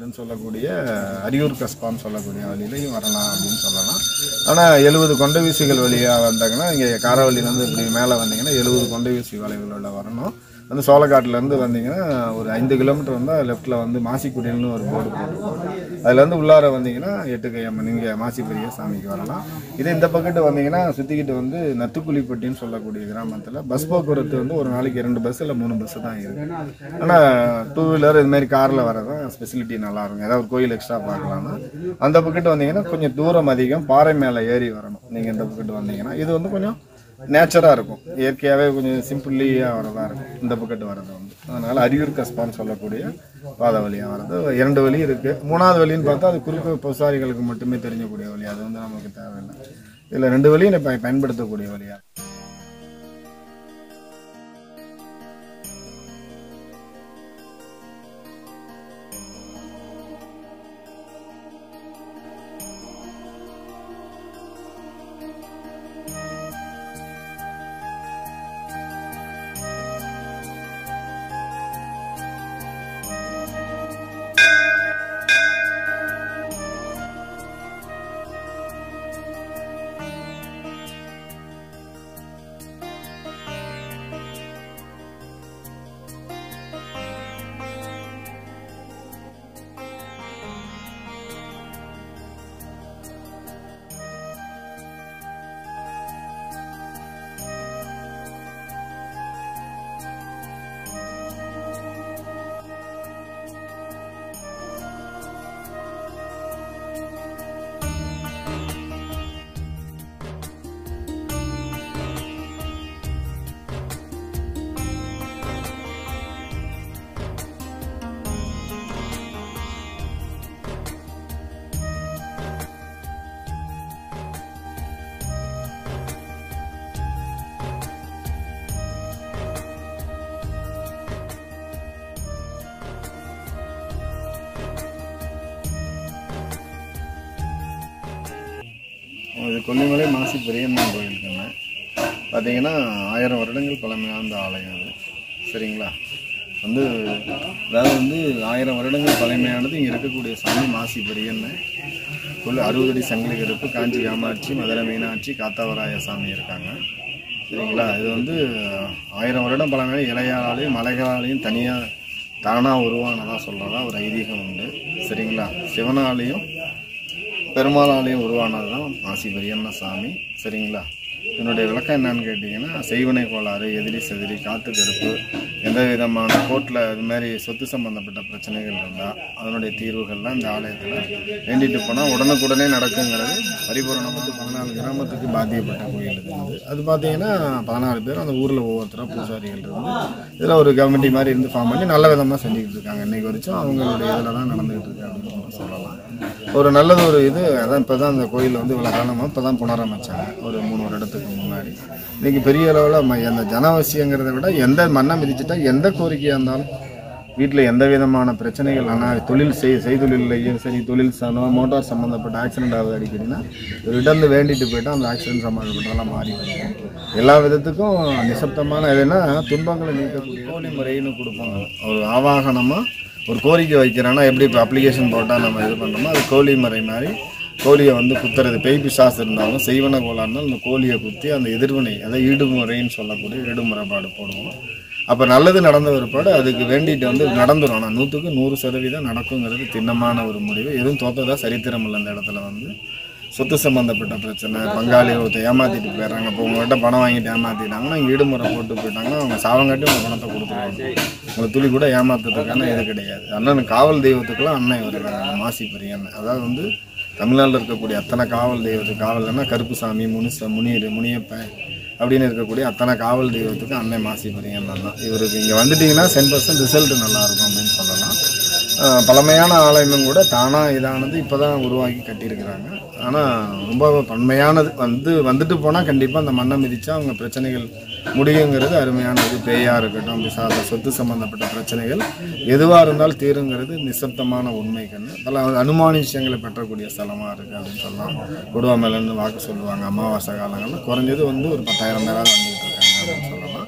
அப்படின்னு சொல்லக்கூடிய அரியூர் கஸ்பான்னு சொல்லக்கூடிய வழியிலையும் வரலாம் அப்படின்னு சொல்லலாம் ஆனால் எழுபது கொண்டை வீசிகள் வழியாக வந்தாங்கன்னா இங்கே காரவழியிலேருந்து இப்படி மேலே வந்தீங்கன்னா எழுபது கொண்டை வீசி வளைவுகளோட வரணும் வந்து சோளக்காட்டிலேருந்து வந்தீங்கன்னா ஒரு ஐந்து கிலோமீட்டர் வந்தால் லெஃப்ட்டில் வந்து மாசிக்குடின்னு ஒரு போர்டு போட்டிருக்கோம் அதுலேருந்து உள்ளார வந்தீங்கன்னா எட்டுக்கையம்மன் இங்கே மாசி பெரிய சாமிக்கு வரலாம் இதே இந்த பக்கத்து வந்தீங்கன்னா சுற்றிக்கிட்டு வந்து நத்துக்குழிப்பட்டின்னு சொல்லக்கூடிய கிராமத்தில் பஸ் போக்குவரத்து வந்து ஒரு நாளைக்கு ரெண்டு பஸ் இல்லை மூணு பஸ் தான் இருக்குது ஆனால் டூ வீலர் இது மாதிரி காரில் வரதான் ஃபெசிலிட்டி நல்லா இருக்கும் ஏதாவது ஒரு கோயில் எக்ஸ்ட்ரா பார்க்கலாம்னா அந்த பக்கத்து வந்தீங்கன்னா கொஞ்சம் தூரம் அதிகம் பாறை மேலே ஏறி வரணும் நீங்கள் இந்த பக்கத்து வந்தீங்கன்னா இது வந்து கொஞ்சம் நேச்சராக இருக்கும் இயற்கையாகவே கொஞ்சம் சிம்பிளியாக வரதா இருக்கும் இந்த பக்கத்து வர்றது வந்து அதனால் அரியூர் கஸ்பான்னு சொல்லக்கூடிய பாத வழியாக வர்றது இரண்டு வழி இருக்குது மூணாவது வழின்னு பார்த்தா அது குறுக்கு பூசாரிகளுக்கு மட்டுமே தெரிஞ்சக்கூடிய வழி அது வந்து நமக்கு தேவையில்லை இதில் ரெண்டு வழியும் இப்போ பயன்படுத்தக்கூடிய வழியாக இது கொல்லிமலை மாசி பெரியம்மன் கோயிலுக்குங்க பார்த்தீங்கன்னா ஆயிரம் வருடங்கள் பழமையான ஆலயம் அது சரிங்களா வந்து அதாவது வந்து ஆயிரம் வருடங்கள் பழமையானது இங்கே இருக்கக்கூடிய சாமி மாசி பெரியன்னு கொல்லு அறுபது அடி சங்கிலி கருப்பு காஞ்சி காமாட்சி மதுரை மீனாட்சி காத்தாவராய சாமி இருக்காங்க சரிங்களா இது வந்து ஆயிரம் வருடம் பழமையான இலையாலையும் மலைகளாலையும் தனியாக தானாக உருவானதாக சொல்கிறதா ஒரு ஐதீகம் உண்டு சரிங்களா சிவனாலையும் பெருமாளாலையும் உருவானது தான் மாசி பெரியண்ண சாமி சரிங்களா இதனுடைய விளக்கம் என்னன்னு கேட்டிங்கன்னா செய்வினை கோளாறு எதிரி செதிரி காத்து கருப்பு எந்த விதமான கோர்ட்டில் இது மாதிரி சொத்து சம்பந்தப்பட்ட பிரச்சனைகள் இருந்தால் அதனுடைய தீர்வுகள்லாம் இந்த ஆலயத்தில் வேண்டிட்டு போனால் உடனுக்குடனே நடக்குங்கிறது பரிபூரணமாக பதினாலு கிராமத்துக்கு பாதிக்கப்பட்ட கோயில் இது வந்து அது பார்த்தீங்கன்னா பதினாலு பேர் அந்த ஊரில் ஒவ்வொருத்தராக பூசாரிகள் இருந்து இதில் ஒரு கமிட்டி மாதிரி இருந்து ஃபார்ம் பண்ணி நல்ல விதமாக செஞ்சுக்கிட்டு இருக்காங்க இன்னைக்கு வரைக்கும் அவங்களுடைய இதில் தான் நடந்துகிட்டு இருக்கு அப்படின்னு கூட சொல்லலாம் ஒரு நல்லது ஒரு இது அதான் இப்போ தான் அந்த கோயில் வந்து இவ்வளோ காலமாக இப்போ தான் புனரமைச்சாங்க ஒரு மூணு வருடத்துக்கு முன்னாடி இன்னைக்கு பெரிய அளவில் அந்த ஜனவசியங்கிறத விட எந்த மண்ணை மிதிச்சிட்டா எந்த கோரிக்கையாக இருந்தாலும் வீட்டில் எந்த விதமான பிரச்சனைகள் ஆனால் தொழில் செய் செய்தொழிலையும் சரி தொழில் சனம் மோட்டார் சம்மந்தப்பட்ட ஆக்சிடென்ட் ஆகுது அடிக்கடினா ஒரு இடர்ந்து வேண்டிட்டு போயிட்டா அந்த ஆக்சிடென்ட் சம்மந்தப்பட்டதெல்லாம் மாறி போயிடும் எல்லா விதத்துக்கும் நிசப்தமான எதுனா துன்பங்களை நீக்கக்கூடிய கோழி முறைன்னு கொடுப்பாங்க ஒரு ஆவாகனமாக ஒரு கோரிக்கை வைக்கிறான்னா எப்படி இப்போ அப்ளிகேஷன் போட்டால் நம்ம இது பண்ணுறோமோ அது கோழி முறை மாதிரி கோழியை வந்து குத்துறது பேய் பிசாசு இருந்தாலும் செய்வன கோலா இருந்தாலும் அந்த கோழியை குத்தி அந்த எதிர்வினை அதாவது ஈடுமுறைன்னு சொல்லக்கூடிய ஈடுமுறைப்பாடு போடுவோம் அப்போ நல்லது நடந்த பிற்பாடு அதுக்கு வேண்டிட்டு வந்து நடந்துடும் ஆனால் நூற்றுக்கு நூறு சதவீதம் நடக்குங்கிறது திண்ணமான ஒரு முடிவு எதுவும் தோத்ததா சரித்திரம் இல்லை அந்த இடத்துல வந்து சொத்து சம்மந்தப்பட்ட பிரச்சனை பங்காளி ஒருத்தர் ஏமாத்திட்டு போயிடுறாங்க இப்போ உங்கள்கிட்ட பணம் வாங்கிட்டு ஏமாத்திட்டாங்கன்னா ஈடுமுறை போட்டு போயிட்டாங்கன்னா அவங்க சாவங்காட்டி உங்கள் பணத்தை கொடுத்துருவாங்க உங்களை துளி கூட ஏமாத்துறதுக்கான இது கிடையாது அண்ணன் காவல் தெய்வத்துக்கெல்லாம் அண்ணன் வருகிறாங்க மாசி பெரிய அண்ணன் அதாவது வந்து தமிழ்நாட்டில் இருக்கக்கூடிய அத்தனை காவல் தெய்வத்துக்கு காவல்னா கருப்புசாமி முனிச முனியர் முனியப்பன் அப்படின்னு இருக்கக்கூடிய அத்தனை காவல் தெய்வத்துக்கு அன்னை மாசி பெரிய அண்ணன் தான் இவருக்கு இங்கே வந்துட்டிங்கன்னா சென் பர்சன்ட் ரிசல்ட் நல்லாயிருக்கும் அப்படின்னு சொல்லலாம் ஆஹ் பழமையான ஆலயமும் கூட தானாக இதானது இப்போ தான் உருவாக்கி கட்டியிருக்கிறாங்க ஆனால் ரொம்ப பன்மையானது வந்து வந்துட்டு போனால் கண்டிப்பாக அந்த மண்ணை மிதிச்சா அவங்க பிரச்சனைகள் முடியுங்கிறது அருமையானது பேயாக இருக்கட்டும் பிசாச சொத்து சம்மந்தப்பட்ட பிரச்சனைகள் எதுவாக இருந்தாலும் தீருங்கிறது நிசப்தமான உண்மை கண்ணு பல அனுமானிஷங்களை பெற்றக்கூடிய ஸ்தலமாக இருக்குது அப்படின்னு சொல்லலாம் கொடுவா மேலேருந்து வாக்கு சொல்லுவாங்க அமாவாசை காலங்களில் குறைஞ்சது வந்து ஒரு பத்தாயிரம் பேராவது வந்துட்டு இருக்காங்க அப்படின்னு சொல்லலாம்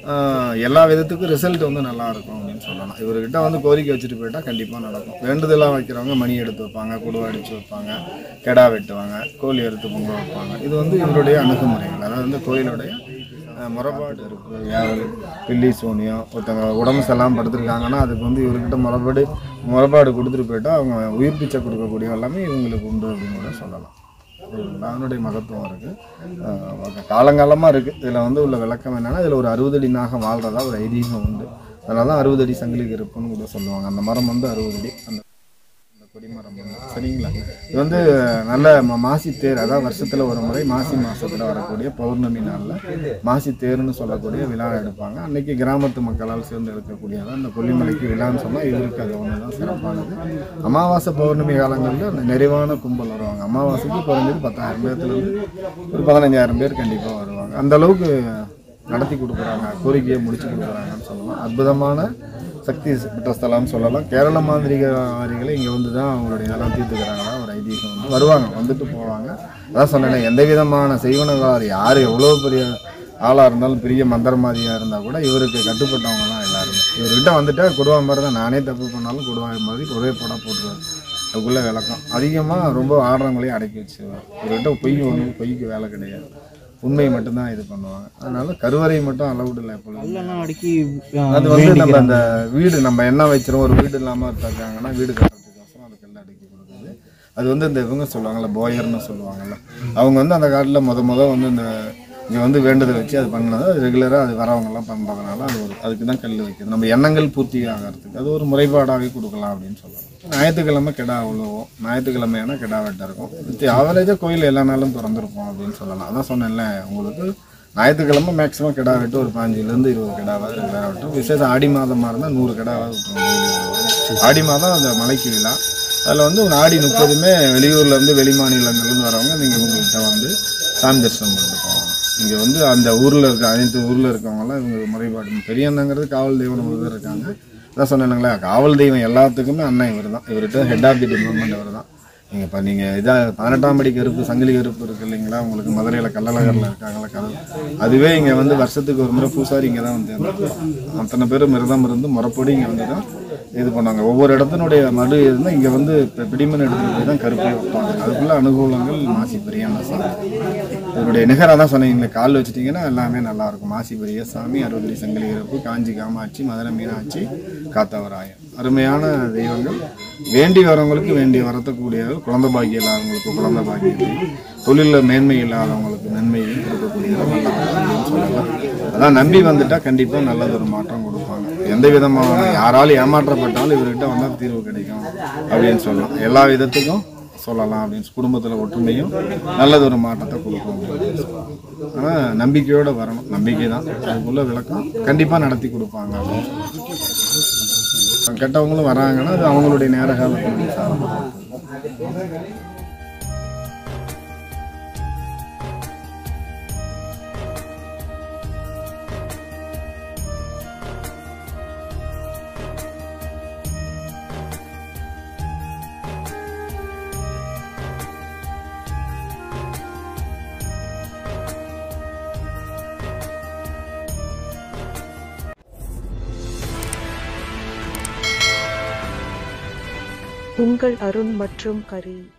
ஆஹ், எல்லா விதத்துக்கும் ரிசல்ட் வந்து நல்லா இருக்கும் அப்படின்னு சொல்லலாம் இவர்கிட்ட வந்து கோரிக்கை வச்சுட்டு போயிட்டா கண்டிப்பாக நடக்கும் வேண்டுதலாக வைக்கிறவங்க மணி எடுத்து வைப்பாங்க குடுவை அடித்து வைப்பாங்க கெடா வெட்டுவாங்க கோழி அறுத்து பொங்க வைப்பாங்க இது வந்து இவருடைய அணுகுமுறைகள் அதாவது வந்து கோயிலுடைய ஆஹ், முறைப்பாடு இருக்குது யாவது பில்லி சோனியம் ஒருத்தவங்க உடம்பு செல்லாம் படுத்திருக்காங்கன்னா அதுக்கு வந்து இவர்கிட்ட முறைப்பாடு முறைப்பாடு கொடுத்துட்டு போயிட்டா அவங்க உயிர் பிச்சை கொடுக்கக்கூடிய எல்லாமே இவங்களுக்கு உண்டு அப்படின்னு கூட சொல்லலாம் அதனுடைய மகத்துவம் இருக்குது காலங்காலமாக இருக்குது இதில் வந்து உள்ள விளக்கம் என்னன்னா இதில் ஒரு அறுபது அடி நாகம் வாழ்றதா ஒரு ஐதீகம் உண்டு அதனால தான் அறுபது அடி சங்கிலி கருப்புன்னு கூட சொல்லுவாங்க அந்த மரம் வந்து அறுபது அடி அந்த அந்த கொடிமரம் வந்து சரிங்களா இது வந்து நல்ல ம- மாசி தேர் அதாவது வருஷத்தில் ஒரு முறை மாசி மாசத்துல வரக்கூடிய பௌர்ணமி நாளில் மாசி தேர்னு சொல்லக்கூடிய விழா எடுப்பாங்க அன்னைக்கு கிராமத்து மக்களால் சேர்ந்து எடுக்கக்கூடியதான் அந்த கொல்லிமலைக்கு விழான்னு சொன்னால் இவருக்கு அது ஒன்று தான் சிறப்பானது அமாவாசை பௌர்ணமி காலங்களில் அந்த நிறைவான கும்பல் வருவாங்க அமாவாசைக்கு குறைஞ்சது பத்தாயிரம் பேர்த்துலேருந்து ஒரு பதினஞ்சாயிரம் பேர் கண்டிப்பாக வருவாங்க அந்த அளவுக்கு நடத்தி கொடுக்குறாங்க கோரிக்கையை முடிச்சு கொடுக்குறாங்கன்னு சொல்லலாம் அற்புதமான சக்தி பெற்ற ஸ்தலம்னு சொல்லலாம் கேரள மாந்திரிகவாதிகளை இங்கே வந்து தான் அவங்களுடைய இதெல்லாம் தீர்த்துக்கிறாங்களா ஒரு ஐதீகம் வந்து வருவாங்க வந்துட்டு போவாங்க அதான் சொன்னேன் எந்த விதமான செய்வனவார் யார் எவ்வளோ பெரிய ஆளாக இருந்தாலும் பெரிய மந்திரமாதியாக இருந்தால் கூட இவருக்கு கட்டுப்பட்டவங்க தான் எல்லாருமே இவர்கிட்ட வந்துட்டா கொடுவா மாதிரி தான் நானே தப்பு பண்ணாலும் கொடுவா மாதிரி ஒரே போட போட்டுருவார் அதுக்குள்ளே விளக்கம் அதிகமாக ரொம்ப ஆடுறவங்களையும் அடக்கி வச்சுருவார் இவர்கிட்ட பொய் ஒன்று பொய்க்கு வேலை கிடையாது உண்மையை மட்டும்தான் இது பண்ணுவாங்க அதனால கருவறை மட்டும் அலவுட் இல்லை எப்பொழுதும் கல்லெல்லாம் அடுக்கி அது வந்து நம்ம அந்த வீடு நம்ம என்ன வச்சிரும் ஒரு வீடு இல்லாமல் இருக்காங்கன்னா வீடு கட்டுறதுக்கோசரம் அதுக்கெல்லாம் அடுக்கி கொடுக்குது அது வந்து இந்த இவங்க சொல்லுவாங்கல்ல போயர்னு சொல்லுவாங்கல்ல அவங்க வந்து அந்த காட்டில் முத முத வந்து இந்த இங்கே வந்து வேண்டுதல் வச்சு அது பண்ணது அது ரெகுலராக அது வரவங்கெல்லாம் பண்ணுறதுனால அது ஒரு அதுக்கு தான் கல் வைக்குது நம்ம எண்ணங்கள் பூர்த்தி ஆகிறதுக்கு அது ஒரு முறைப்பாடாகவே கொடுக்கலாம் அப்படின்னு சொல்லலாம் ஞாயிற்றுக்கிழமை கெடா உழுவோம் ஞாயிற்றுக்கிழமையான கெடா வெட்ட இருக்கும் ஆவரேஜாக கோயில் எல்லா நாளும் திறந்துருப்போம் அப்படின்னு சொல்லலாம் அதான் சொன்னேன்ல உங்களுக்கு ஞாயிற்றுக்கிழமை மேக்ஸிமம் கிடா வெட்டு ஒரு பாஞ்சிலேருந்து இருபது கிடாவாவது ரெகுலராக வெட்டும் விசேஷம் ஆடி மாதமாக இருந்தால் நூறு கிடாவாவது விட்டுருவோம் ஆடி மாதம் அந்த மலைக்கு விழா அதில் வந்து ஒரு ஆடி முப்பதுமே வெளியூர்லேருந்து வெளி மாநிலங்கள்லேருந்து வரவங்க நீங்கள் உங்கள்கிட்ட வந்து சாமி தரிசனம் பண்ணிட்டு போவாங்க இங்கே வந்து அந்த ஊரில் இருக்க அனைத்து ஊரில் இருக்கவங்கலாம் இவங்க முறைப்பாடு பெரியண்ணங்கிறது காவல் தெய்வம் நம்ம தான் இருக்காங்க அதான் சொன்னேனுங்களா காவல் தெய்வம் எல்லாத்துக்குமே அண்ணன் இவர் தான் இவர்கிட்ட ஹெட் ஆஃப் தி டிபார்ட்மெண்ட் இவர் தான் நீங்கள் இப்போ நீங்கள் இதாக பதினெட்டாம் படி கருப்பு சங்கிலி கருப்பு இருக்கு இல்லைங்களா உங்களுக்கு மதுரையில் கள்ளழகரில் இருக்காங்களா கதவு அதுவே இங்கே வந்து வருஷத்துக்கு ஒரு முறை பூசாரி இங்கே தான் வந்து இறந்துருப்பாங்க. அத்தனை பேர் மிருதம் இருந்து முறைப்படி இங்கே வந்து தான் இது பண்ணாங்க ஒவ்வொரு இடத்தினுடைய மடு இருந்தால் இங்கே வந்து இப்போ பிடிமன் எடுத்துகிட்டு போய் தான் கருப்பை வைப்பாங்க அதுக்குள்ள அனுகூலங்கள் மாசி பெரியாண்ட சாமி இதனுடைய நிகராக தான் சொன்னீங்க கால் வச்சிட்டிங்கன்னா எல்லாமே நல்லா இருக்கும் மாசி பெரிய சாமி அறுபது சங்கிலி கருப்பு காஞ்சி காமாட்சி மதுரை மீனாட்சி காத்தவராயன் அருமையான தெய்வங்கள் வேண்டி வரவங்களுக்கு வேண்டிய வரத்தக்கூடியவர் குழந்தை பாக்கியம் இல்லாதவங்களுக்கு குழந்தை பாக்கியத்தை தொழிலில் மேன்மை இல்லாதவங்களுக்கு நன்மையையும் கொடுக்கக்கூடியவர் அப்படின்னு சொல்லலாம் அதான் நம்பி வந்துட்டா கண்டிப்பாக நல்லதொரு மாற்றம் கொடுப்பாங்க எந்த விதமான யாராலும் ஏமாற்றப்பட்டாலும் இவர்கிட்ட வந்தால் தீர்வு கிடைக்கும் அப்படின்னு சொல்லலாம் எல்லா விதத்துக்கும் சொல்லலாம் அப்படின்னு குடும்பத்தில் ஒற்றுமையும் நல்லதொரு மாற்றத்தை கொடுக்கும் அப்படின்னு சொல்லலாம் ஆனால் நம்பிக்கையோடு வரணும் நம்பிக்கை தான் அதுக்குள்ள விளக்கம் கண்டிப்பாக நடத்தி கொடுப்பாங்க அப்படின்னு சொல்லலாம். கெட்டவங்களும் வராங்கன்னா அது அவங்களுடைய நேர காலத்தினுடைய சார்பு உங்கள் அருண் மற்றும் கரி